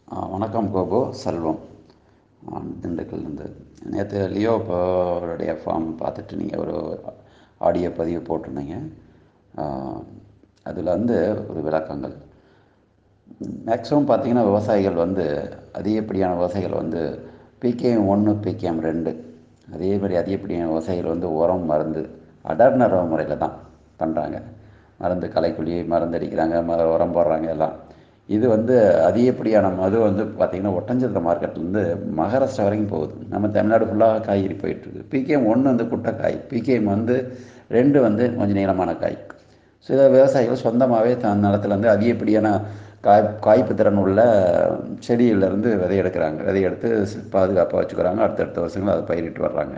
ஆ, வணக்கம் கோபு செல்வம் நான் திண்டுக்கல்லேருந்து நேற்று லியோ இப்போ அவருடைய ஃபார்ம் பார்த்துட்டு நீங்கள் ஒரு ஆடியோ பதிவு போட்டிருந்தீங்க அதில் வந்து ஒரு விளக்கங்கள் மேக்ஸிமம் பார்த்தீங்கன்னா விவசாயிகள் வந்து அதிகப்படியான விவசாயிகள் வந்து பிகேஎம் ஒன்று பிகேஎம் ரெண்டு அதே மாதிரி அதிகப்படியான விவசாயிகள் வந்து உரம் மருந்து அடர் நரவ முறையில் தான் பண்ணுறாங்க மருந்து களைக்கொல்லி மருந்து அடிக்கிறாங்க ம உரம் போடுறாங்க எல்லாம் இது வந்து அதிகப்படியான மது வந்து பார்த்திங்கன்னா ஒட்டஞ்சத்திர மார்க்கெட்லேருந்து மகாராஷ்டிரா வரைக்கும் போகுது நம்ம தமிழ்நாடு ஃபுல்லாக காய்கறி போயிட்டுருக்கு பிகேஎம் ஒன்று வந்து குட்டைக்காய் பிகேஎம் வந்து ரெண்டு வந்து கொஞ்சம் நீளமான காய் சில விவசாயிகள் சொந்தமாகவே தன் நிலத்துல வந்து அதிகப்படியான காய் காய்ப்பு திறன் உள்ள செடியிலேருந்து விதை எடுக்கிறாங்க விதை எடுத்து பாதுகாப்பாக வச்சுக்கிறாங்க அடுத்தடுத்த வருஷங்கள் அதை பயிரிட்டு வர்றாங்க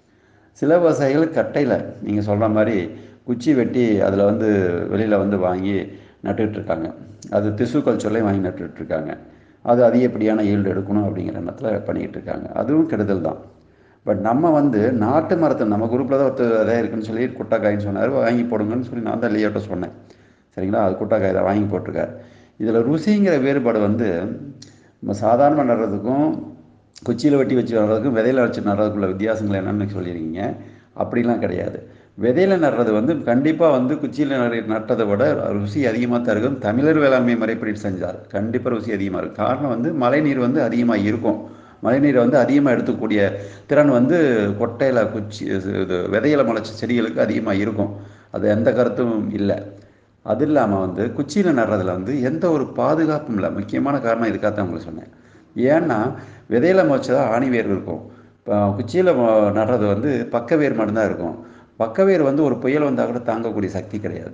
சில விவசாயிகள் கட்டையில் நீங்கள் சொல்கிற மாதிரி குச்சி வெட்டி அதில் வந்து வெளியில் வந்து வாங்கி நட்டுட்ருக்காங்க அது திசு கல்ச்சர்லேயும் வாங்கி நட்டுட்ருக்காங்க அது அதிகப்படியான ஈல்டு எடுக்கணும் அப்படிங்கிற எண்ணத்தில் பண்ணிக்கிட்டு இருக்காங்க அதுவும் கெடுதல் தான் பட் நம்ம வந்து நாட்டு மரத்தை நம்ம குரூப்பில் தான் ஒருத்தர் விதை இருக்குன்னு சொல்லி குட்டைக்காயின்னு சொன்னார் வாங்கி போடுங்கன்னு சொல்லி நான் தான் லியோட்ட சொன்னேன் சரிங்களா அது குட்டைக்காய் தான் வாங்கி போட்டிருக்காரு இதில் ருசிங்கிற வேறுபாடு வந்து நம்ம சாதாரணமாக நடுறதுக்கும் குச்சியில் வெட்டி வச்சு நடுறதுக்கும் விதையில வச்சு நடுறதுக்குள்ள வித்தியாசங்கள் என்னென்னு சொல்லியிருக்கீங்க அப்படிலாம் கிடையாது விதையில் நடுறது வந்து கண்டிப்பாக வந்து குச்சியில் நடு நட்டதை விட ருசி அதிகமாக தான் இருக்கும் தமிழர் வேளாண்மை முறைப்படி செஞ்சார் கண்டிப்பாக ருசி அதிகமாக இருக்கும் காரணம் வந்து மழைநீர் வந்து அதிகமாக இருக்கும் மழைநீரை வந்து அதிகமாக எடுத்துக்கூடிய திறன் வந்து கொட்டையில் குச்சி இது விதையில் முளைச்ச செடிகளுக்கு அதிகமாக இருக்கும் அது எந்த கருத்தும் இல்லை அது இல்லாமல் வந்து குச்சியில் நடுறதுல வந்து எந்த ஒரு பாதுகாப்பும் இல்லை முக்கியமான காரணம் இதுக்காக தான் உங்களுக்கு சொன்னேன் ஏன்னா விதையில் முளைச்சதா ஆணி வேர் இருக்கும் இப்போ குச்சியில் நடுறது வந்து பக்க வேர் மட்டும்தான் இருக்கும் பக்க வேர் வந்து ஒரு புயல் வந்தால் கூட தாங்கக்கூடிய சக்தி கிடையாது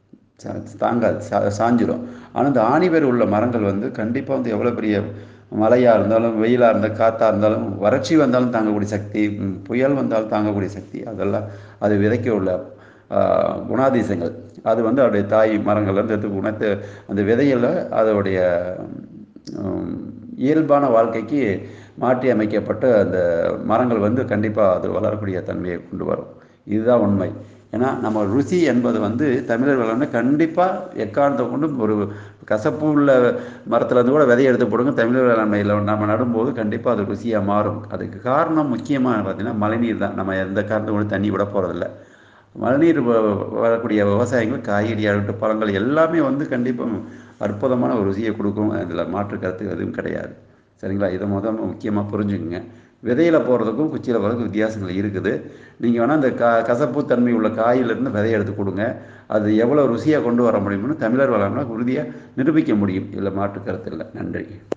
தாங்காது சா சாஞ்சிரும் ஆனால் இந்த ஆணிவேர் உள்ள மரங்கள் வந்து கண்டிப்பாக வந்து எவ்வளோ பெரிய மழையாக இருந்தாலும் வெயிலாக இருந்தால் காற்றாக இருந்தாலும் வறட்சி வந்தாலும் தாங்கக்கூடிய சக்தி புயல் வந்தாலும் தாங்கக்கூடிய சக்தி அதெல்லாம் அது விதைக்க உள்ள குணாதிசயங்கள் அது வந்து அவருடைய தாய் மரங்கள்லேருந்து எடுத்து குணத்தை அந்த விதையில் அதோடைய இயல்பான வாழ்க்கைக்கு மாற்றி அமைக்கப்பட்ட அந்த மரங்கள் வந்து கண்டிப்பாக அது வளரக்கூடிய தன்மையை கொண்டு வரும் இதுதான் உண்மை ஏன்னா நம்ம ருசி என்பது வந்து தமிழர் வேளாண்மை கண்டிப்பாக எக்காரணத்தை கொண்டு ஒரு கசப்பு உள்ள மரத்துலேருந்து கூட விதையை எடுத்து போடுங்க தமிழர் வேளாண்மையில் நம்ம நடும்போது கண்டிப்பாக அது ருசியாக மாறும் அதுக்கு காரணம் முக்கியமாக பார்த்திங்கன்னா மழைநீர் தான் நம்ம எந்த காரணத்தை கொண்டு தண்ணி விட போகிறதில்ல மழைநீர் வரக்கூடிய விவசாயங்கள் காய்கறி ஆகட்டும் பழங்கள் எல்லாமே வந்து கண்டிப்பாக அற்புதமான ஒரு ருசியை கொடுக்கும் அதில் மாற்று கருத்து எதுவும் கிடையாது சரிங்களா இதை முதல் முக்கியமாக புரிஞ்சுக்குங்க விதையில் போகிறதுக்கும் குச்சியில் போகிறதுக்கும் வித்தியாசங்கள் இருக்குது நீங்கள் வேணால் இந்த க கசப்பு தன்மை உள்ள காயிலிருந்து விதையை எடுத்து கொடுங்க அது எவ்வளோ ருசியாக கொண்டு வர முடியும்னு தமிழர் வளம்னா உறுதியாக நிரூபிக்க முடியும் இதில் மாற்று கருத்து இல்லை நன்றி